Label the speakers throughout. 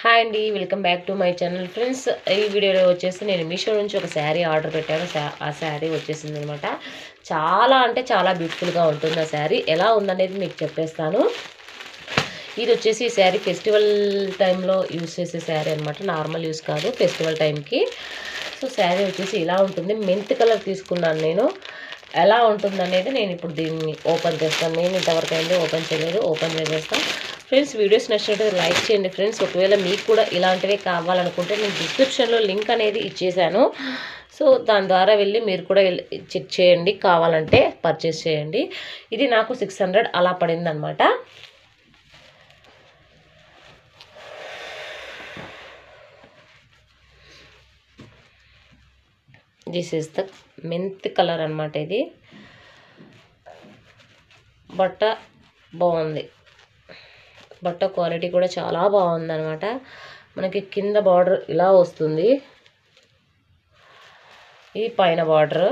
Speaker 1: hi అండి welcome back to my channel friends ఈ వీడియోలో వచ్చేసి నేను మీషో నుంచి ఒక శారీ ఆర్డర్ పెట్టాను శా- ఆ శారీ వచ్చేసింది అనమాట చాలా అంటే చాలా బ్యూటిఫుల్గా ఉంటుంది ఆ శారీ ఎలా ఉందనేది మీకు చెప్పేస్తాను ఇది వచ్చేసి ఈ శారీ ఫెస్టివల్ టైంలో యూస్ చేసే శారీ అనమాట నార్మల్ యూస్ కాదు ఫెస్టివల్ టైంకి సో శారీ వచ్చేసి ఇలా ఉంటుంది మెంత్ కలర్ తీసుకున్నాను నేను ఎలా ఉంటుంది అనేది నేను ఇప్పుడు దీన్ని ఓపెన్ చేస్తాను నేను ఇంతవరకు అయింది ఓపెన్ చేయలేదు ఓపెన్ చేసేస్తాను ఫ్రెండ్స్ వీడియోస్ నచ్చినట్టు లైక్ చేయండి ఫ్రెండ్స్ ఒకవేళ మీకు కూడా ఇలాంటివే కావాలనుకుంటే నేను డిస్క్రిప్షన్లో లింక్ అనేది ఇచ్చేసాను సో దాని ద్వారా వెళ్ళి మీరు కూడా వెళ్ళి చెక్ చేయండి కావాలంటే పర్చేస్ చేయండి ఇది నాకు సిక్స్ హండ్రెడ్ అలా పడింది అనమాట this is the mint colour అనమాట ఇది బట్ట బాగుంది బట్ట క్వాలిటీ కూడా చాలా బాగుంది అనమాట మనకి కింద బార్డర్ ఇలా వస్తుంది ఇది పైన బార్డర్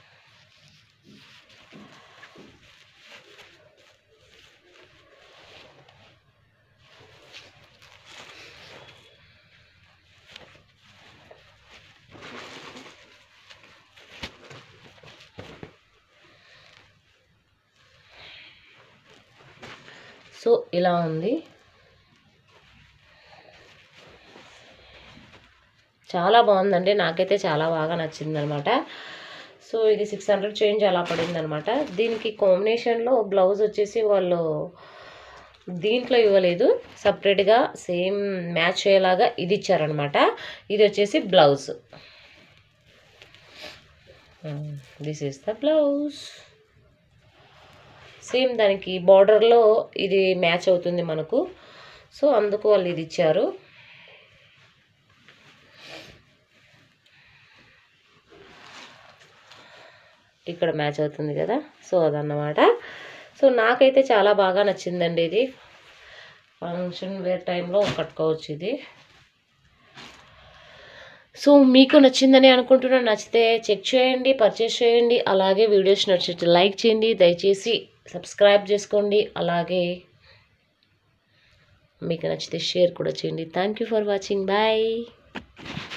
Speaker 1: సో ఇలా ఉంది చాలా బాగుందండి నాకైతే చాలా బాగా నచ్చింది అనమాట సో ఇది సిక్స్ హండ్రెడ్ చేంజ్ అలా పడింది అనమాట దీనికి కాంబినేషన్లో బ్లౌజ్ వచ్చేసి వాళ్ళు దీంట్లో ఇవ్వలేదు సపరేట్గా సేమ్ మ్యాచ్ అయ్యేలాగా ఇది ఇచ్చారనమాట ఇది వచ్చేసి blouse this is the blouse same దానికి బార్డర్లో ఇది మ్యాచ్ అవుతుంది మనకు సో అందుకు వాళ్ళు ఇది ఇచ్చారు ఇక్కడ మ్యాచ్ అవుతుంది కదా సో అదన్నమాట సో నాకైతే చాలా బాగా నచ్చిందండి ఇది ఫంక్షన్ వేర్ టైంలో కట్టుకోవచ్చు ఇది సో మీకు నచ్చిందని అనుకుంటున్నాను నచ్చితే చెక్ చేయండి పర్చేస్ చేయండి అలాగే వీడియోస్ నచ్చితే లైక్ చేయండి దయచేసి సబ్స్క్రైబ్ చేసుకోండి అలాగే మీకు నచ్చితే షేర్ కూడా చేయండి thank you for watching bye